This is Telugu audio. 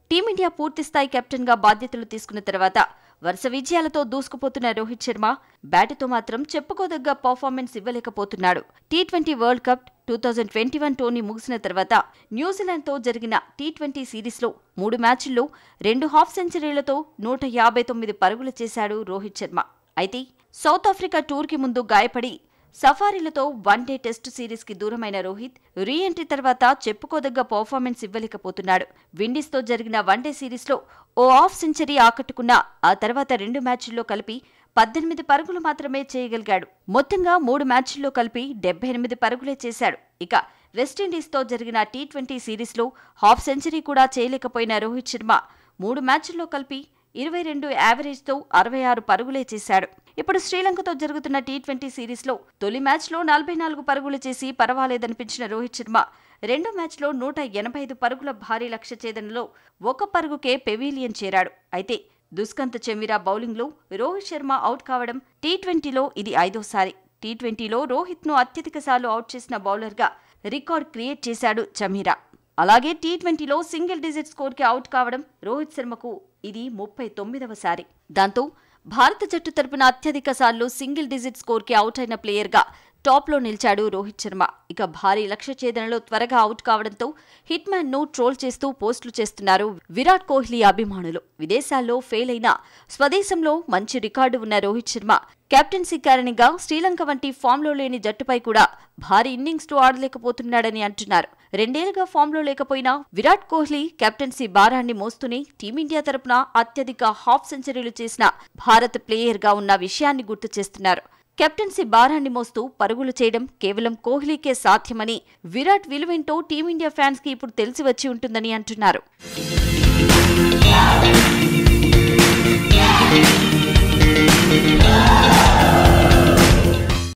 టీమిండియా పూర్తిస్థాయి కెప్టెన్ గా బాధ్యతలు తీసుకున్న తర్వాత వరుస విజయాలతో దూసుకుపోతున్న రోహిత్ శర్మ బ్యాటుతో మాత్రం చెప్పుకోదగ్గ పర్ఫార్మెన్స్ ఇవ్వలేకపోతున్నాడు T twenty world cup two thousand twenty one tourney ముగిసిన తర్వాత న్యూజిలాండ్తో జరిగిన టీ ట్వంటీ సిరీస్లో మూడు మ్యాచ్ల్లో రెండు హాఫ్ సెంచరీలతో నూట యాభై తొమ్మిది పరుగులు చేశాడు రోహిత్ శర్మ అయితే సౌత్ ఆఫ్రికా టూర్కి ముందు గాయపడి సఫారీలతో వన్డే టెస్టు సిరీస్కి దూరమైన రోహిత్ రీ ఎంట్రీ తర్వాత చెప్పుకోదగ్గ పర్ఫార్మెన్స్ ఇవ్వలేకపోతున్నాడు విండీస్తో జరిగిన వన్డే సిరీస్లో ఓ హాఫ్ సెంచరీ ఆకట్టుకున్న ఆ తర్వాత రెండు మ్యాచ్ల్లో కలిపి పద్దెనిమిది పరుగులు మాత్రమే చేయగలిగాడు మొత్తంగా మూడు మ్యాచ్ల్లో కలిపి డెబ్బై ఎనిమిది పరుగులే చేశాడు ఇక వెస్టిండీస్తో జరిగిన టీ ట్వంటీ సిరీస్లో హాఫ్ సెంచరీ కూడా చేయలేకపోయిన రోహిత్ శర్మ మూడు మ్యాచ్ల్లో కలిపి ఇరవై రెండు యావరేజ్తో అరవై ఆరు పరుగులే చేశాడు ఇప్పుడు శ్రీలంకతో జరుగుతున్న టీ ట్వంటీ సిరీస్లో తొలి మ్యాచ్లో నలభై నాలుగు పరుగులు చేసి పర్వాలేదనిపించిన రోహిత్ శర్మ రెండో మ్యాచ్లో నూట ఎనభై ఐదు పరుగుల భారీ లక్ష్య ఛేదనలో ఒక పరుగుకే పెవిలియన్ చేరాడు అయితే దుష్కంత్ చెమిరా బౌలింగ్లో రోహిత్ శర్మ అవుట్ కావడం టీ ట్వంటీలో ఇది ఐదోసారి టీ ట్వంటీలో రోహిత్ను అత్యధిక సార్లు అవుట్ చేసిన బౌలర్గా రికార్డ్ క్రియేట్ చేశాడు చమీరా అలాగే టీ ట్వంటీలో సింగిల్ డిజిట్ స్కోర్కి అవుట్ కావడం రోహిత్ శర్మకు ఇది ముప్పై తొమ్మిదవసారి దాంతో భారత జట్టు తరపున అత్యధిక సార్లు సింగిల్ డిజిట్ స్కోర్కి అవుట్ అయిన ప్లేయర్గా టాప్లో నిలిచాడు రోహిత్ శర్మ ఇక భారీ లక్ష్య ఛేదనలో త్వరగా అవుట్ కావడంతో హిట్ మ్యాన్ ను ట్రోల్ చేస్తూ పోస్టులు చేస్తున్నారు విరాట్ కోహ్లీ అభిమానులు విదేశాల్లో ఫెయిల్ అయినా స్వదేశంలో మంచి రికార్డు ఉన్న రోహిత్ శర్మ కెప్టెన్సీ కారణంగా శ్రీలంక వంటి ఫామ్లో లేని జట్టుపై కూడా భారీ ఇన్నింగ్స్ తో ఆడలేకపోతున్నాడని అంటున్నారు రెండేళ్లుగా ఫామ్లో లేకపోయినా విరాట్ కోహ్లీ కెప్టెన్సీ భారాన్ని మోస్తూనే టీమిండియా తరపున అత్యధిక హాఫ్ సెంచరీలు చేసిన భారత్ ప్లేయర్గా ఉన్న విషయాన్ని గుర్తు చేస్తున్నారు కెప్టెన్సీ భారాన్ని మోస్తూ పరుగులు చేయడం కేవలం కోహ్లీకే సాధ్యమని విరాట్ విలువేంటో టీమిండియా ఫ్యాన్స్ కి ఇప్పుడు తెలిసి వచ్చి ఉంటుందని అంటున్నారు